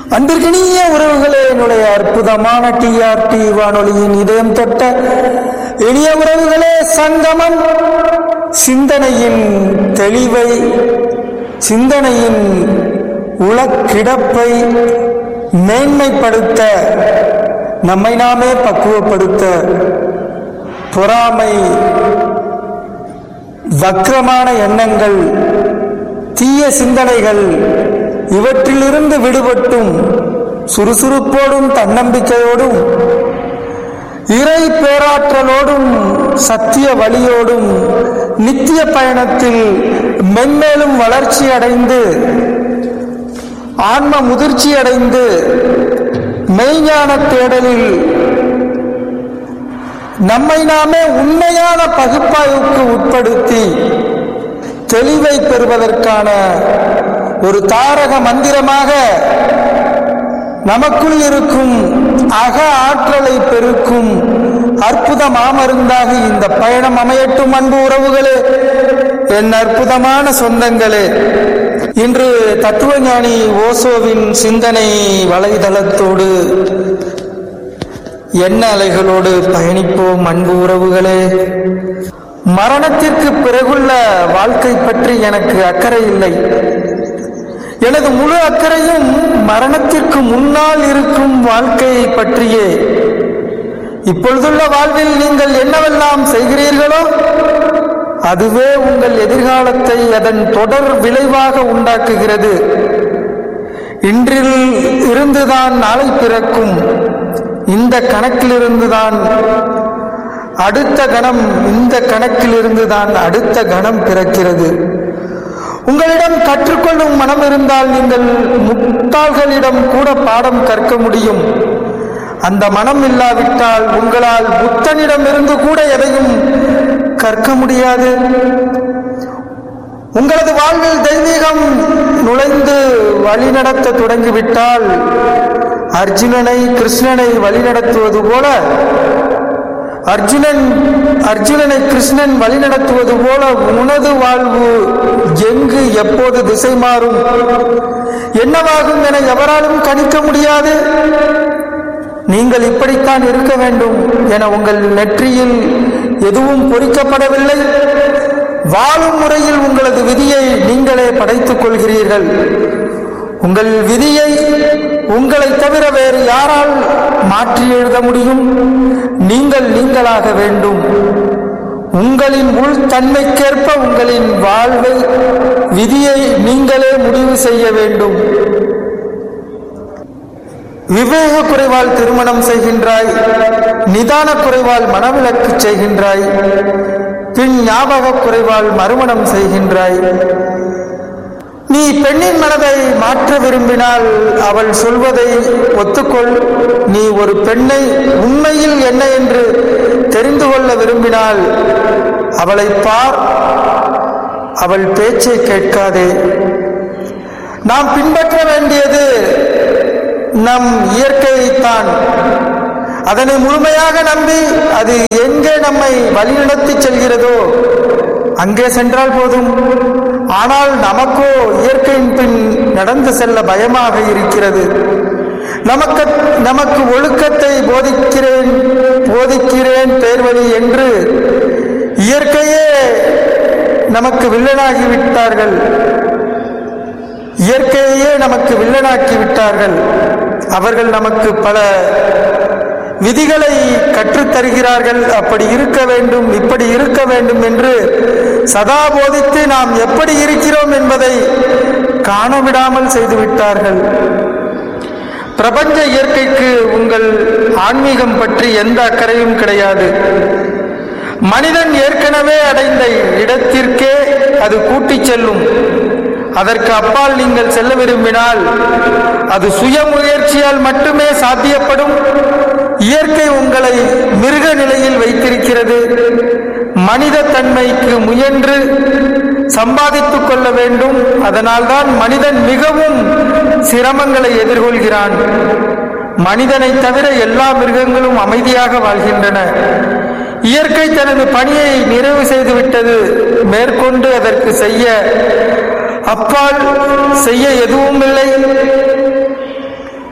அன்பிற்கினிய உறவுகளே என்னுடைய அற்புதமான டிஆர்டி வானொலியின் இதயம் தொட்ட இனிய உறவுகளே சங்கமம் சிந்தனையின் தெளிவை சிந்தனையின் உளக்கிடப்பை மேன்மைப்படுத்த நம்மை நாமே பக்குவப்படுத்த பொறாமை வக்ரமான எண்ணங்கள் தீய சிந்தனைகள் இவற்றிலிருந்து விடுபட்டும் சுறுசுறுப்போடும் தன்னம்பிக்கையோடும் இறை பேராற்றலோடும் சத்திய வழியோடும் நித்திய பயணத்தில் மென்மேலும் வளர்ச்சி அடைந்து ஆன்ம முதிர்ச்சி அடைந்து மெய்ஞான தேடலில் நம்மை நாமே உண்மையான பகுப்பாய்வுக்கு உட்படுத்தி தெளிவை பெறுவதற்கான ஒரு தாரக மந்திரமாக நமக்குள் இருக்கும் அக ஆற்றலை பெருக்கும் அற்புத மாமருந்தாக இந்த பயணம் அமையட்டும் அன்பு உறவுகளே என் அற்புதமான சொந்தங்களே இன்று தத்துவஞானி ஓசோவின் சிந்தனை வலைதளத்தோடு எண்ண அலைகளோடு பயணிப்போம் அன்பு உறவுகளே மரணத்திற்கு பிறகுள்ள வாழ்க்கை பற்றி எனக்கு அக்கறை இல்லை எனது முழு அக்கறையும் மரணத்திற்கு முன்னால் இருக்கும் வாழ்க்கையை பற்றியே இப்பொழுதுள்ள வாழ்வில் நீங்கள் என்னவெல்லாம் செய்கிறீர்களோ அதுவே உங்கள் எதிர்காலத்தை அதன் தொடர் விளைவாக உண்டாக்குகிறது இன்றில் இருந்துதான் நாளை பிறக்கும் இந்த கணக்கிலிருந்துதான் அடுத்த கணம் இந்த கணக்கிலிருந்துதான் அடுத்த கணம் பிறக்கிறது உங்களிடம் கற்றுக்கொள்ளும் மனம் இருந்தால் நீங்கள் முட்டாள்களிடம் கூட பாடம் கற்க முடியும் அந்த மனம் இல்லாவிட்டால் உங்களால் புத்தனிடமிருந்து கூட எதையும் கற்க முடியாது உங்களது வாழ்வில் தெய்வீகம் நுழைந்து வழிநடத்த தொடங்கிவிட்டால் அர்ஜுனனை கிருஷ்ணனை வழிநடத்துவது போல அர்ஜுனன் அர்ஜுனனை கிருஷ்ணன் வழிநடத்துவது போல உனது வாழ்வு எங்கு எப்போது திசை மாறும் என்னவாகும் என எவராலும் கணிக்க முடியாது நீங்கள் இப்படித்தான் இருக்க வேண்டும் என உங்கள் நெற்றியில் எதுவும் பொறிக்கப்படவில்லை வாழும் முறையில் உங்களது விதியை நீங்களே படைத்துக் கொள்கிறீர்கள் உங்கள் விதியை உங்களை தவிர வேறு யாரால் மாற்றி எழுத முடியும் நீங்கள் நீங்களாக வேண்டும் உங்களின் உள் தன்மைக்கேற்ப உங்களின் வாழ்வை விதியை நீங்களே முடிவு செய்ய வேண்டும் விவேக குறைவால் திருமணம் செய்கின்றாய் நிதான குறைவால் மனவிலக்கு செய்கின்றாய் பின் ஞாபக குறைவால் மறுமணம் செய்கின்றாய் நீ பெண்ணின் மனதை மாற்ற விரும்பினால் அவள் சொல்வதை ஒத்துக்கொள் நீ ஒரு பெண்ணை உண்மையில் என்ன என்று தெரிந்து கொள்ள விரும்பினால் அவளை பார் அவள் பேச்சை கேட்காதே நாம் பின்பற்ற வேண்டியது நம் இயற்கையைத்தான் அதனை முழுமையாக நம்பி அது எங்கே நம்மை வழிநடத்தி செல்கிறதோ அங்கே சென்றால் போதும் ஆனால் நமக்கோ இயற்கையின் பின் நடந்து செல்ல பயமாக இருக்கிறது நமக்கு நமக்கு ஒழுக்கத்தை போதிக்கிறேன் போதிக்கிறேன் பேர்வழி என்று இயற்கையே நமக்கு வில்லனாகி விட்டார்கள் இயற்கையே நமக்கு வில்லனாக்கி விட்டார்கள் அவர்கள் நமக்கு பல விதிகளை கற்றுத் தருகிறார்கள் அப்படி இருக்க வேண்டும் இப்படி இருக்க வேண்டும் என்று சதா போதித்து நாம் எப்படி இருக்கிறோம் என்பதை காணவிடாமல் செய்துவிட்டார்கள் பிரபஞ்ச இயற்கைக்கு உங்கள் ஆன்மீகம் பற்றி எந்த அக்கறையும் கிடையாது மனிதன் ஏற்கனவே அடைந்த இடத்திற்கே அது கூட்டிச் செல்லும் அதற்கு அப்பால் நீங்கள் செல்ல விரும்பினால் அது சுய முயற்சியால் மட்டுமே சாத்தியப்படும் இயற்கை உங்களை மிருக நிலையில் வைத்திருக்கிறது மனித தன்மைக்கு முயன்று சம்பாதித்துக் கொள்ள வேண்டும் அதனால்தான் மனிதன் மிகவும் சிரமங்களை எதிர்கொள்கிறான் மனிதனை தவிர எல்லா மிருகங்களும் அமைதியாக வாழ்கின்றன இயற்கை தனது பணியை நிறைவு செய்துவிட்டது மேற்கொண்டு அதற்கு செய்ய அப்பால் செய்ய எதுவும் இல்லை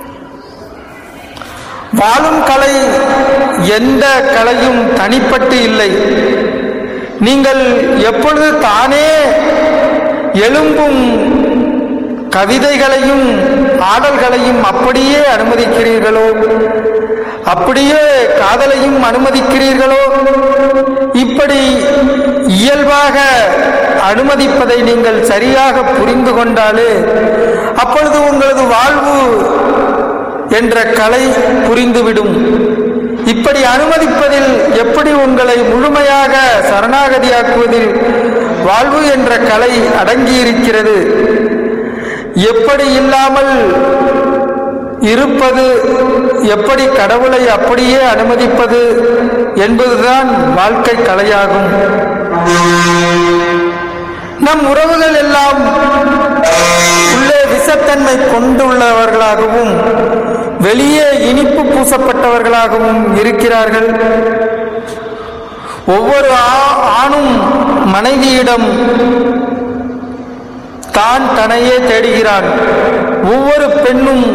வாழும் கலை எந்த கலையும் தனிப்பட்டு இல்லை நீங்கள் எப்பொழுது தானே எழும்பும் கவிதைகளையும் ஆடல்களையும் அப்படியே அனுமதிக்கிறீர்களோ அப்படியே காதலையும் அனுமதிக்கிறீர்களோ இப்படி இயல்பாக அனுமதிப்பதை நீங்கள் சரியாக புரிந்து கொண்டாலே அப்பொழுது உங்களது வாழ்வு என்ற கலை புரிந்துவிடும் இப்படி அனுமதிப்பதில் எப்படி உங்களை முழுமையாக சரணாகதியாக்குவதில் வாழ்வு என்ற கலை அடங்கியிருக்கிறது எப்படி இல்லாமல் இருப்பது எப்படி கடவுளை அப்படியே அனுமதிப்பது என்பதுதான் வாழ்க்கை கலையாகும் நம் உறவுகள் எல்லாம் உள்ளே விஷத்தன்மை கொண்டுள்ளவர்களாகவும் வெளியே இனிப்பு பூசப்பட்டவர்களாகவும் இருக்கிறார்கள் ஒவ்வொரு ஆ- ஆணும் மனைவியிடம் தான் தன்னையே தேடுகிறான் ஒவ்வொரு பெண்ணும்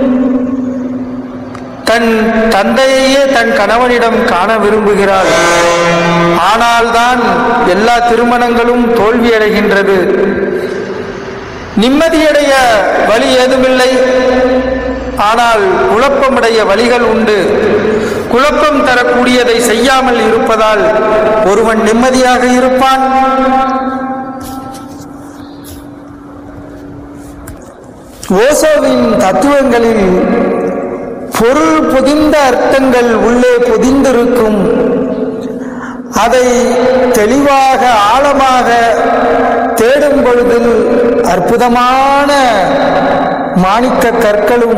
தன் தந்தையையே தன் கணவனிடம் காண விரும்புகிறாள் ஆனால்தான் எல்லா திருமணங்களும் தோல்வியடைகின்றது நிம்மதியடைய வழி ஏதுமில்லை ஆனால் குழப்பமடைய வழிகள் உண்டு குழப்பம் தரக்கூடியதை செய்யாமல் இருப்பதால் ஒருவன் நிம்மதியாக இருப்பான் ஓசோவின் தத்துவங்களில் பொருள் பொதிந்த அர்த்தங்கள் உள்ளே பொதிந்திருக்கும் அதை தெளிவாக ஆழமாக தேடும் பொழுதில் அற்புதமான மாணிக்க கற்களும்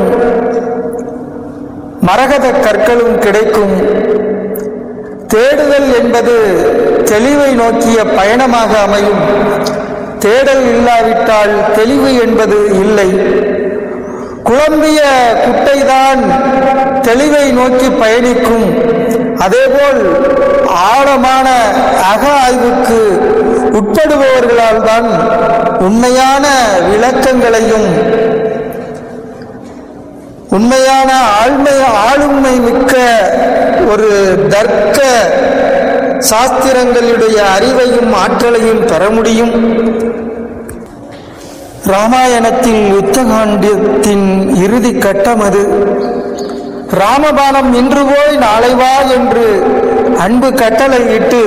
மரகத கற்களும் கிடைக்கும் தேடுதல் என்பது தெளிவை நோக்கிய பயணமாக அமையும் தேடல் இல்லாவிட்டால் தெளிவு என்பது இல்லை குழம்பிய குட்டைதான் தெளிவை நோக்கி பயணிக்கும் அதேபோல் ஆழமான அக ஆய்வுக்கு உட்படுபவர்களால் தான் உண்மையான விளக்கங்களையும் உண்மையான ஆழ்மை ஆளுமை மிக்க ஒரு தர்க்க சாஸ்திரங்களுடைய அறிவையும் ஆற்றலையும் பெற முடியும் ராமாயணத்தில் யுத்தகாண்டியத்தின் இறுதி கட்டம் அது ராமபாணம் இன்று போய் நாளை வா என்று அன்பு கட்டளையிட்டு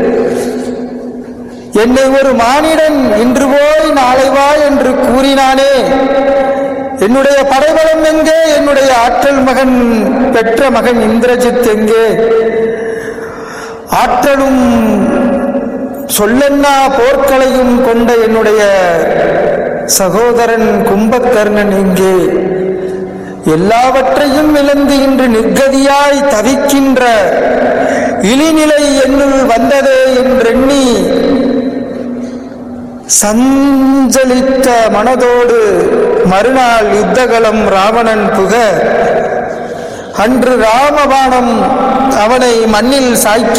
என்னை ஒரு மானிடன் இன்று போய் நாளை வா என்று கூறினானே என்னுடைய படைபலம் எங்கே என்னுடைய ஆற்றல் மகன் பெற்ற மகன் இந்திரஜித் எங்கே ஆற்றலும் சொல்லென்னா போர்க்களையும் கொண்ட என்னுடைய சகோதரன் கும்பகர்ணன் எங்கே எல்லாவற்றையும் இழந்து இன்று நிர்கதியாய் தவிக்கின்ற இழிநிலை என்னுள் வந்ததே என்றெண்ணி சஞ்சலித்த மனதோடு மறுநாள் யுத்தகலம் ராவணன் புக அன்று ராமபாணம் அவனை மண்ணில் சாய்க்கி